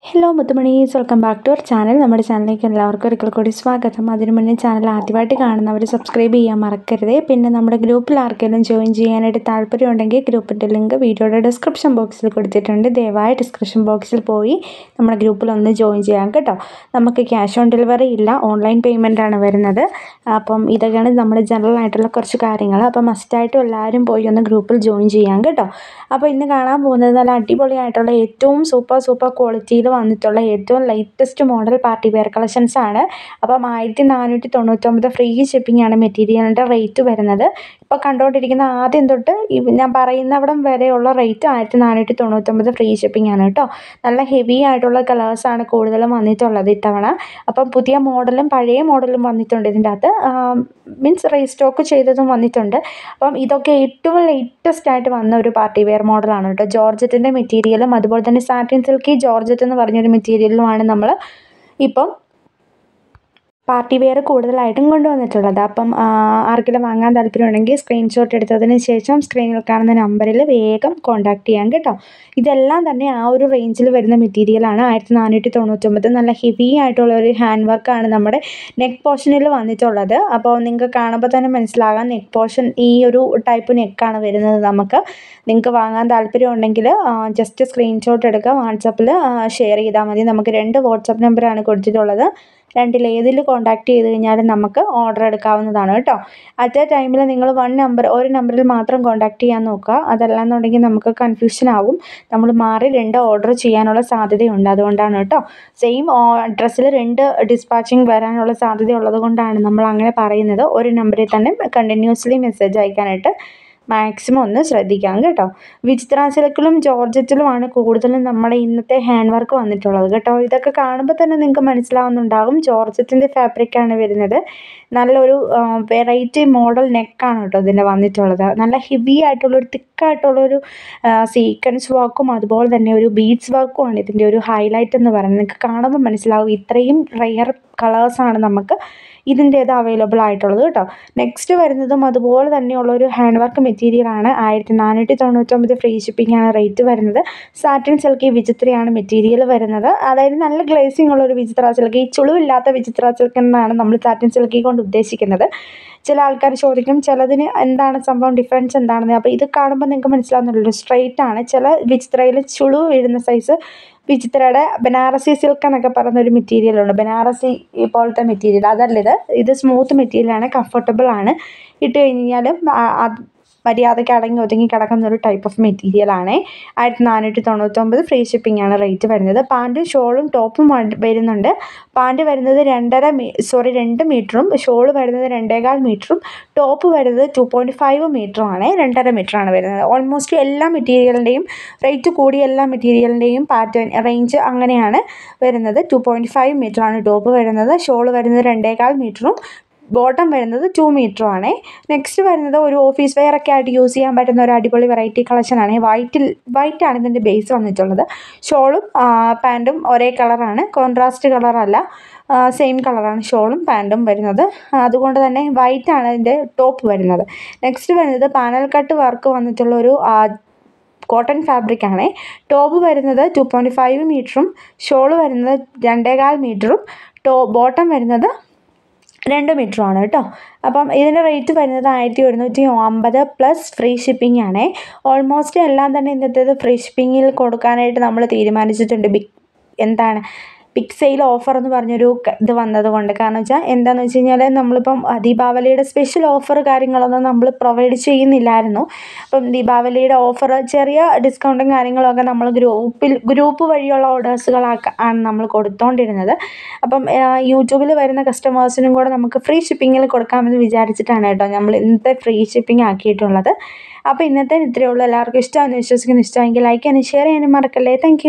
hello മുത്തുമണീസ് welcome back to our channel നമ്മുടെ ചാനലിലേക്ക് എല്ലാവർക്കും ഒരിക്കൽ കൂടി സ്വാഗതം അതിനു മുന്നേ ചാനൽ ആദ്യമായിട്ട് കാണുന്നവർ സബ്സ്ക്രൈബ് ചെയ്യാൻ മറക്കരുത് പിന്നെ നമ്മുടെ ഗ്രൂപ്പിൽ ആർക്കെങ്കിലും ജോയിൻ ചെയ്യാനായിട്ട് താല്പര്യമുണ്ടെങ്കിൽ ഗ്രൂപ്പിൻ്റെ ലിങ്ക് വീഡിയോയുടെ ഡിസ്ക്രിപ്ഷൻ ബോക്സിൽ കൊടുത്തിട്ടുണ്ട് ദയവായി ഡിസ്ക്രിപ്ഷൻ ബോക്സിൽ പോയി നമ്മുടെ ഗ്രൂപ്പിൽ ഒന്ന് ജോയിൻ ചെയ്യാം കേട്ടോ നമുക്ക് ക്യാഷ് ഓൺ ഡെലിവറി ഇല്ല ഓൺലൈൻ പേയ്മെൻ്റ് ആണ് വരുന്നത് അപ്പം ഇതൊക്കെയാണ് നമ്മുടെ ജനറൽ ആയിട്ടുള്ള കുറച്ച് കാര്യങ്ങൾ അപ്പം മസ്റ്റായിട്ടും എല്ലാവരും പോയി ഒന്ന് ഗ്രൂപ്പിൽ ജോയിൻ ചെയ്യാം കേട്ടോ അപ്പോൾ ഇന്ന് കാണാൻ പോകുന്നത് നല്ല അടിപൊളിയായിട്ടുള്ള ഏറ്റവും സൂപ്പർ സൂപ്പർ ക്വാളിറ്റിയിൽ വന്നിട്ടുള്ള ഏറ്റവും latest model party wear collections ആണ് അപ്പം ആയിരത്തി നാനൂറ്റി തൊണ്ണൂറ്റൊമ്പത് ഫ്രീ ഷിപ്പിംഗ് ആണ് മെറ്റീരിയലിൻ്റെ റേറ്റ് വരുന്നത് ഇപ്പോൾ കണ്ടുകൊണ്ടിരിക്കുന്ന ആദ്യം തൊട്ട് ഈ ഞാൻ പറയുന്നവിടം വരെയുള്ള റേറ്റ് ആയിരത്തി നാനൂറ്റി തൊണ്ണൂറ്റൊമ്പത് ഫ്രീ ഷിപ്പിംഗ് ആണ് കേട്ടോ നല്ല ഹെവി ആയിട്ടുള്ള കളേഴ്സാണ് കൂടുതലും വന്നിട്ടുള്ളത് ഇത്തവണ അപ്പം പുതിയ മോഡലും പഴയ മോഡലും വന്നിട്ടുണ്ട് ഇതിൻ്റെ അകത്ത് മീൻസ് റീസ്റ്റോക്ക് ചെയ്തതും വന്നിട്ടുണ്ട് അപ്പം ഇതൊക്കെ ഏറ്റവും ലേറ്റസ്റ്റ് ആയിട്ട് വന്ന ഒരു പാർട്ടി വെയർ മോഡലാണ് കേട്ടോ ജോർജറ്റിൻ്റെ മെറ്റീരിയലും അതുപോലെ തന്നെ സാറ്റിൻ സിൽക്കി ജോർജറ്റ് എന്ന് പറഞ്ഞൊരു മെറ്റീരിയലുമാണ് നമ്മൾ ഇപ്പം പാർട്ടി വെയർ കൂടുതലായിട്ടും കൊണ്ടുവന്നിട്ടുള്ളത് അപ്പം ആർക്കെങ്കിലും വാങ്ങാൻ താല്പര്യമുണ്ടെങ്കിൽ സ്ക്രീൻഷോട്ട് എടുത്തതിന് ശേഷം സ്ക്രീനിൽ കാണുന്ന നമ്പറിൽ വേഗം കോൺടാക്ട് ചെയ്യാം കേട്ടോ ഇതെല്ലാം തന്നെ ആ ഒരു റേഞ്ചിൽ വരുന്ന മെറ്റീരിയലാണ് ആയിരത്തി നാനൂറ്റി തൊണ്ണൂറ്റൊമ്പത് നല്ല ഹെവി ആയിട്ടുള്ള ഒരു ഹാൻഡ് വർക്കാണ് നമ്മുടെ നെക്ക് പോർഷനിൽ വന്നിട്ടുള്ളത് അപ്പോൾ നിങ്ങൾക്ക് കാണുമ്പോൾ തന്നെ മനസ്സിലാകാം നെക്ക് പോർഷൻ ഈ ഒരു ടൈപ്പ് നെക്കാണ് വരുന്നത് നമുക്ക് നിങ്ങൾക്ക് വാങ്ങാൻ താല്പര്യമുണ്ടെങ്കിൽ ജസ്റ്റ് സ്ക്രീൻഷോട്ട് എടുക്കുക വാട്സപ്പിൽ ഷെയർ ചെയ്താൽ മതി നമുക്ക് രണ്ട് വാട്സപ്പ് നമ്പറാണ് കൊടുത്തിട്ടുള്ളത് രണ്ടിൽ ഏതിൽ കോൺടാക്ട് ചെയ്ത് കഴിഞ്ഞാൽ നമുക്ക് ഓർഡർ എടുക്കാവുന്നതാണ് കേട്ടോ അറ്റ് എ ടൈമിൽ നിങ്ങൾ വൺ നമ്പർ ഒരു നമ്പറിൽ മാത്രം കോൺടാക്ട് ചെയ്യാൻ നോക്കുക അതല്ലാന്നുണ്ടെങ്കിൽ നമുക്ക് കൺഫ്യൂഷൻ ആവും നമ്മൾ മാറി രണ്ട് ഓർഡർ ചെയ്യാനുള്ള സാധ്യതയുണ്ട് അതുകൊണ്ടാണ് കേട്ടോ സെയിം അഡ്രസ്സിൽ രണ്ട് ഡിസ്പാച്ചിങ് വരാനുള്ള സാധ്യത ഉള്ളത് കൊണ്ടാണ് നമ്മൾ അങ്ങനെ പറയുന്നത് ഒരു നമ്പറിൽ തന്നെ കണ്ടിന്യൂസ്ലി മെസ്സേജ് അയക്കാനായിട്ട് മാക്സിമം ഒന്ന് ശ്രദ്ധിക്കാം കേട്ടോ വിചിത്ര സിൽക്കിലും ജോർജറ്റിലുമാണ് കൂടുതലും നമ്മുടെ ഇന്നത്തെ ഹാൻഡ് വർക്ക് വന്നിട്ടുള്ളത് കേട്ടോ ഇതൊക്കെ കാണുമ്പോൾ തന്നെ നിങ്ങൾക്ക് മനസ്സിലാവുന്നുണ്ടാകും ജോർജറ്റിൻ്റെ ഫാബ്രിക്കാണ് വരുന്നത് നല്ലൊരു വെറൈറ്റി മോഡൽ നെക്കാണ് കേട്ടോ ഇതിൻ്റെ വന്നിട്ടുള്ളത് നല്ല ഹെവി ആയിട്ടുള്ളൊരു തിക്കായിട്ടുള്ളൊരു സീക്വൻസ് വർക്കും അതുപോലെ തന്നെ ഒരു ബീഡ്സ് വർക്കുമാണ് ഇതിൻ്റെ ഒരു ഹൈലൈറ്റ് എന്ന് പറയുന്നത് നിങ്ങൾക്ക് കാണുമ്പോൾ മനസ്സിലാവും ഇത്രയും റെയർ കളേഴ്സാണ് നമുക്ക് ഇതിൻ്റേത് അവൈലബിൾ ആയിട്ടുള്ളത് കേട്ടോ നെക്സ്റ്റ് വരുന്നതും അതുപോലെ തന്നെയുള്ള ഒരു ഹാൻഡ് വർക്ക് മെറ്റീരിയലാണ് ആയിരത്തി നാനൂറ്റി തൊണ്ണൂറ്റൊമ്പത് ഫ്രീ ഷിപ്പിംഗ് ആണ് റേറ്റ് വരുന്നത് സാറ്റിൻ സിൽക്കി വിചിത്രയാണ് മെറ്റീരിയൽ വരുന്നത് അതായത് നല്ല ഗ്ലേസിംഗ് ഉള്ള ഒരു വിചിത്ര സിൽക്ക് ഈ ചുളിവില്ലാത്ത വിചിത്ര സിൽക്ക് എന്നാണ് നമ്മൾ സാറ്റിൻ സിൽക്കി കൊണ്ട് ഉദ്ദേശിക്കുന്നത് ചില ആൾക്കാർ ചോദിക്കും ചിലതിന് എന്താണ് സംഭവം ഡിഫറൻസ് എന്താണെന്ന് അപ്പോൾ ഇത് കാണുമ്പോൾ നിങ്ങൾക്ക് മനസ്സിലാവുന്നുള്ളൂ സ്ട്രെയിറ്റ് ആണ് ചില വിചിത്രയിൽ ചുളിവ് വീഴുന്ന സൈസ് വിചിത്രയുടെ ബനാറസി സിൽക്ക് എന്നൊക്കെ പറയുന്ന ഒരു മെറ്റീരിയലുണ്ട് ബനാറസി പോലത്തെ മെറ്റീരിയൽ അതല്ല ഇത് ഇത് സ്മൂത്ത് മെറ്റീരിയലാണ് കംഫർട്ടബിൾ ആണ് ഇട്ട് കഴിഞ്ഞാലും മര്യാദയ്ക്ക് അടങ്ങി ഒതുങ്ങി കിടക്കുന്ന ഒരു ടൈപ്പ് ഓഫ് മെറ്റീരിയലാണ് ആയിരത്തി നാനൂറ്റി തൊണ്ണൂറ്റൊമ്പത് ഫ്രീ ഷിപ്പിംഗ് ആണ് റേറ്റ് വരുന്നത് പാൻറ്റും ഷോളും ടോപ്പും വരുന്നുണ്ട് പാൻറ്റ് വരുന്നത് രണ്ടര മീ സോറി രണ്ട് മീറ്ററും ഷോൾ വരുന്നത് രണ്ടേകാൽ മീറ്ററും ടോപ്പ് വരുന്നത് ടു പോയിൻറ്റ് ഫൈവ് മീറ്ററുമാണ് രണ്ടര മീറ്ററാണ് വരുന്നത് ഓൾമോസ്റ്റ് എല്ലാ മെറ്റീരിയലിൻ്റെയും റേറ്റ് കൂടിയ എല്ലാ മെറ്റീരിയലിൻ്റെയും പാറ്റേൺ റേഞ്ച് അങ്ങനെയാണ് വരുന്നത് ടു പോയിൻറ്റ് ഫൈവ് മീറ്ററാണ് ടോപ്പ് വരുന്നത് ഷോൾ വരുന്നത് രണ്ടേകാൽ മീറ്ററും ബോട്ടം വരുന്നത് ടു മീറ്ററും ആണ് നെക്സ്റ്റ് വരുന്നത് ഒരു ഓഫീസ് വെയർ ഒക്കെ ആയിട്ട് യൂസ് ചെയ്യാൻ പറ്റുന്ന ഒരു അടിപൊളി വെറൈറ്റി കളക്ഷനാണ് വൈറ്റിൽ വൈറ്റ് ആണ് ഇതിൻ്റെ ബേസ് വന്നിട്ടുള്ളത് ഷോളും പാൻറ്റും ഒരേ കളറാണ് കോൺട്രാസ്റ്റ് കളറല്ല സെയിം കളറാണ് ഷോളും പാൻറ്റും വരുന്നത് അതുകൊണ്ട് തന്നെ വൈറ്റ് ആണ് ഇതിൻ്റെ ടോപ്പ് വരുന്നത് നെക്സ്റ്റ് വരുന്നത് പാനൽ കട്ട് വർക്ക് വന്നിട്ടുള്ള ഒരു കോട്ടൺ ഫാബ്രിക് ആണ് ടോപ്പ് വരുന്നത് ടു പോയിൻറ്റ് ഫൈവ് മീറ്ററും ഷോൾ വരുന്നത് രണ്ടേകാൽ മീറ്ററും ടോ ബോട്ടം വരുന്നത് രണ്ട് മീറ്ററുമാണ് കേട്ടോ അപ്പം ഇതിൻ്റെ റേറ്റ് വരുന്നത് ആയിരത്തി ഒരുന്നൂറ്റി അമ്പത് പ്ലസ് ഫ്രീ ഷിപ്പിംഗ് ആണ് ഓൾമോസ്റ്റ് എല്ലാം തന്നെ ഇന്നത്തേത് ഫ്രീ ഷിപ്പിങ്ങിൽ കൊടുക്കാനായിട്ട് നമ്മൾ തീരുമാനിച്ചിട്ടുണ്ട് ബിഗ് എന്താണ് ബിഗ് സെയിൽ ഓഫർ എന്ന് പറഞ്ഞൊരു ഇത് വന്നതുകൊണ്ട് കാരണം വെച്ചാൽ എന്താണെന്ന് വെച്ച് കഴിഞ്ഞാൽ നമ്മളിപ്പം ദീപാവലിയുടെ സ്പെഷ്യൽ ഓഫർ കാര്യങ്ങളൊന്നും നമ്മൾ പ്രൊവൈഡ് ചെയ്യുന്നില്ലായിരുന്നു അപ്പം ദീപാവലിയുടെ ഓഫർ ചെറിയ ഡിസ്കൗണ്ടും കാര്യങ്ങളൊക്കെ നമ്മൾ ഗ്രൂപ്പിൽ ഗ്രൂപ്പ് വഴിയുള്ള ഓർഡേഴ്സുകളൊക്കെ ആണ് നമ്മൾ കൊടുത്തുകൊണ്ടിരുന്നത് അപ്പം യൂട്യൂബിൽ വരുന്ന കസ്റ്റമേഴ്സിനും കൂടെ നമുക്ക് ഫ്രീ ഷിപ്പിങ്ങിൽ കൊടുക്കാമെന്ന് വിചാരിച്ചിട്ടാണ് കേട്ടോ നമ്മൾ ഇന്നത്തെ ഫ്രീ ഷിപ്പിംഗ് ആക്കിയിട്ടുള്ളത് അപ്പോൾ ഇന്നത്തെ ഇത്രയേ ഉള്ളൂ എല്ലാവർക്കും ഇഷ്ടമാണെന്ന് വിശ്വസിക്കുന്നു ഇഷ്ടമെങ്കിൽ ലൈക്ക് ചെയ്യാനും ഷെയർ ചെയ്യാനും മറക്കല്ലേ താങ്ക്